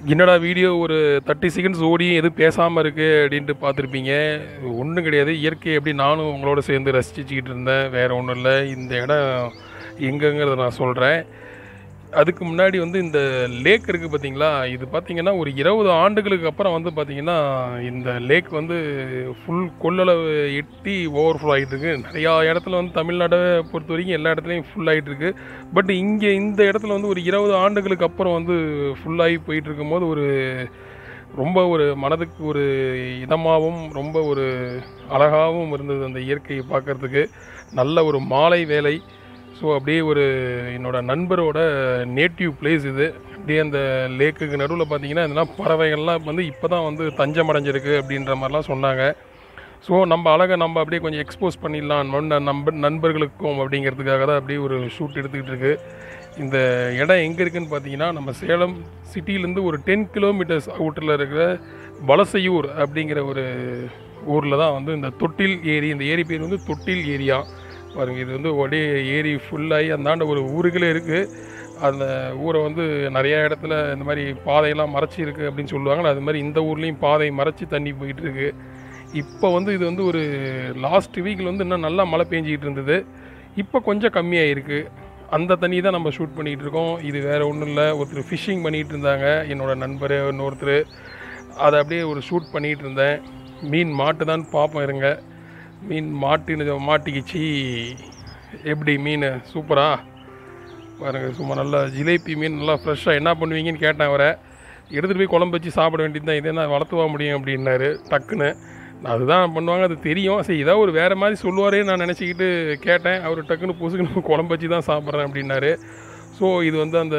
என்னடா வீடியோ ஒரு thirty seconds ஓடி எதுவும் பேசாமல் இருக்குது அப்படின்ட்டு பார்த்துருப்பீங்க ஒன்றும் கிடையாது இயற்கை எப்படி நானும் உங்களோட சேர்ந்து ரசிச்சுக்கிட்டு இருந்தேன் வேறு ஒன்றும் இல்லை இந்த இடம் எங்கங்கிறத நான் சொல்கிறேன் அதுக்கு முன்னாடி வந்து இந்த லேக் இருக்குது பார்த்தீங்களா இது பார்த்தீங்கன்னா ஒரு இருபது ஆண்டுகளுக்கு அப்புறம் வந்து பார்த்தீங்கன்னா இந்த லேக் வந்து ஃபுல் கொள்ளளவு எட்டி ஓவர்ஃப்ளோ ஆகிட்டு இருக்கு நிறையா இடத்துல வந்து தமிழ்நாடை பொறுத்த வரைக்கும் எல்லா இடத்துலையும் ஃபுல் ஆகிட்டு இருக்கு பட் இங்கே இந்த இடத்துல வந்து ஒரு இருபது ஆண்டுகளுக்கு அப்புறம் வந்து ஃபுல்லாகி போயிட்டு இருக்கும்போது ஒரு ரொம்ப ஒரு மனதுக்கு ஒரு இதமாகவும் ரொம்ப ஒரு அழகாகவும் இருந்தது அந்த இயற்கையை பார்க்கறதுக்கு நல்ல ஒரு மாலை வேலை ஸோ அப்படியே ஒரு என்னோட நண்பரோட நேட்டிவ் பிளேஸ் இது அப்படியே அந்த லேக்குக்கு நடுவில் பார்த்தீங்கன்னா இதெல்லாம் பறவைகள்லாம் வந்து இப்போ தான் வந்து தஞ்சம் அடைஞ்சிருக்கு அப்படின்ற மாதிரிலாம் சொன்னாங்க ஸோ நம்ம அழகை நம்ம அப்படியே கொஞ்சம் எக்ஸ்போஸ் பண்ணிடலாம் நண்ப நம்ப நண்பர்களுக்கும் அப்படிங்கிறதுக்காக தான் அப்படியே ஒரு ஷூட் எடுத்துக்கிட்டு இருக்கு இந்த இடம் எங்கே இருக்குன்னு பார்த்தீங்கன்னா நம்ம சேலம் சிட்டிலேருந்து ஒரு டென் கிலோமீட்டர்ஸ் அவுட்டரில் இருக்கிற வலசையூர் அப்படிங்கிற ஒரு ஊரில் தான் வந்து இந்த தொட்டில் ஏரி இந்த ஏரி பேர் வந்து தொட்டில் ஏரியா பாருங்கள் இது வந்து அப்படியே ஏரி ஃபுல்லாகி அந்தாண்ட ஒரு ஊருகளே இருக்குது அந்த ஊரை வந்து நிறையா இடத்துல இந்த மாதிரி பாதையெல்லாம் மறைச்சி இருக்குது அப்படின்னு சொல்லுவாங்கள்ல அது மாதிரி இந்த ஊர்லேயும் பாதை மறைச்சி தண்ணி போயிட்டு இருக்கு இப்போ வந்து இது வந்து ஒரு லாஸ்ட் வீக்கில் வந்து இன்னும் நல்லா மழை பெஞ்சிக்கிட்டு இருந்தது இப்போ கொஞ்சம் கம்மியாயிருக்கு அந்த தண்ணி தான் நம்ம ஷூட் பண்ணிகிட்டு இருக்கோம் இது வேறு ஒன்றும் இல்லை ஒருத்தர் ஃபிஷ்ஷிங் பண்ணிகிட்டு இருந்தாங்க என்னோட நண்பர் இன்னொருத்தர் அதை அப்படியே ஒரு ஷூட் பண்ணிகிட்டு இருந்தேன் மீன் மாட்டுதான்னு பார்ப்போம் இருங்க மீன் மாட்டின்னு மாட்டிக்கிச்சு எப்படி மீன் சூப்பரா பாருங்கள் சும்மா நல்லா ஜிலேபி மீன் நல்லா ஃப்ரெஷ்ஷாக என்ன பண்ணுவீங்கன்னு கேட்டேன் அவரை எடுத்துகிட்டு போய் குழம்பு வச்சு சாப்பிட வேண்டியது தான் இதே நான் வளர்த்துவா முடியும் அப்படின்னாரு டக்குன்னு நான் அதுதான் பண்ணுவாங்க அது தெரியும் சரி ஏதாவது ஒரு வேறு மாதிரி சொல்லுவாரே நான் நினச்சிக்கிட்டு கேட்டேன் அவர் டக்குன்னு புசுக்குன்னு குழம்பு வச்சு தான் சாப்பிட்றேன் அப்படின்னாரு ஸோ இது வந்து அந்த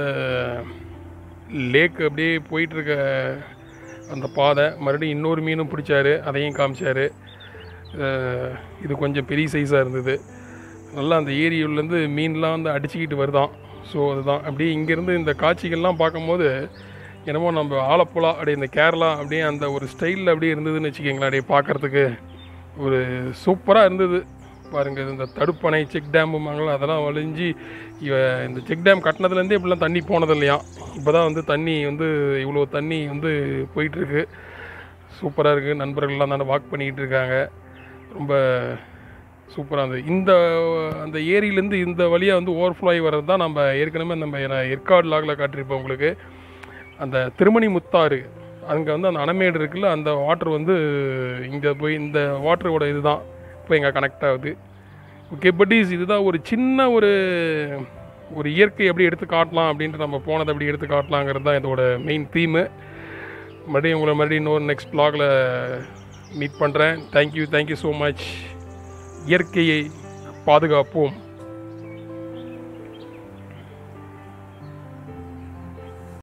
லேக் அப்படியே போயிட்டுருக்க அந்த பாதை மறுபடியும் இன்னொரு மீனும் பிடிச்சாரு அதையும் காமிச்சாரு அஹ் இது கொஞ்சம் பெரிய சைஸாக இருந்தது நல்லா அந்த ஏரியுள்ளேருந்து மீன்லாம் வந்து அடிச்சுக்கிட்டு வருதான் ஸோ அதுதான் அப்படியே இங்கேருந்து இந்த காட்சிகள்லாம் பார்க்கும்போது என்னமோ நம்ம ஆலப்புழா அப்படியே இந்த கேரளா அப்படியே அந்த ஒரு ஸ்டைலில் அப்படியே இருந்ததுன்னு வச்சுக்கோங்களேன் அப்படியே பார்க்குறதுக்கு ஒரு சூப்பராக இருந்தது பாருங்கள் இந்த தடுப்பணை செக் டேம்புமாங்களா அதெல்லாம் வழிஞ்சு இவ இந்த செக் டேம் கட்டினதுலேருந்தே இப்படிலாம் தண்ணி போனது இல்லையா இப்போ தான் வந்து தண்ணி வந்து இவ்வளோ தண்ணி வந்து போயிட்டுருக்கு சூப்பராக இருக்குது நண்பர்கள்லாம் தானே வாக் பண்ணிக்கிட்டு இருக்காங்க ரொம்ப சூப்பராக இருந்தது இந்த அந்த ஏரியிலேருந்து இந்த வழியாக வந்து ஓவர்ஃப்ளோ ஆகி வர்றது தான் நம்ம ஏற்கனவே நம்ம நான் ஏற்காடு லாகில் காட்டியிருப்போம் உங்களுக்கு அந்த திருமணி முத்தாறு அங்கே வந்து அந்த அணமேடு இருக்குல்ல அந்த வாட்டர் வந்து இங்கே போய் இந்த வாட்டரோட இதுதான் இப்போ இங்கே கனெக்ட் ஆகுது ஓகே பட்டீஸ் இதுதான் ஒரு சின்ன ஒரு ஒரு இயற்கை எப்படி எடுத்து காட்டலாம் அப்படின்ட்டு நம்ம போனதை எப்படி எடுத்து காட்டலாங்கிறது தான் இதோட மெயின் தீமு மறுபடியும் உங்களை மறுபடியும் இன்னொரு நெக்ஸ்ட் ப்ளாகில் மீட் பண்ணுறேன் தேங்க்யூ தேங்க்யூ ஸோ மச் இயற்கையை பாதுகாப்போம்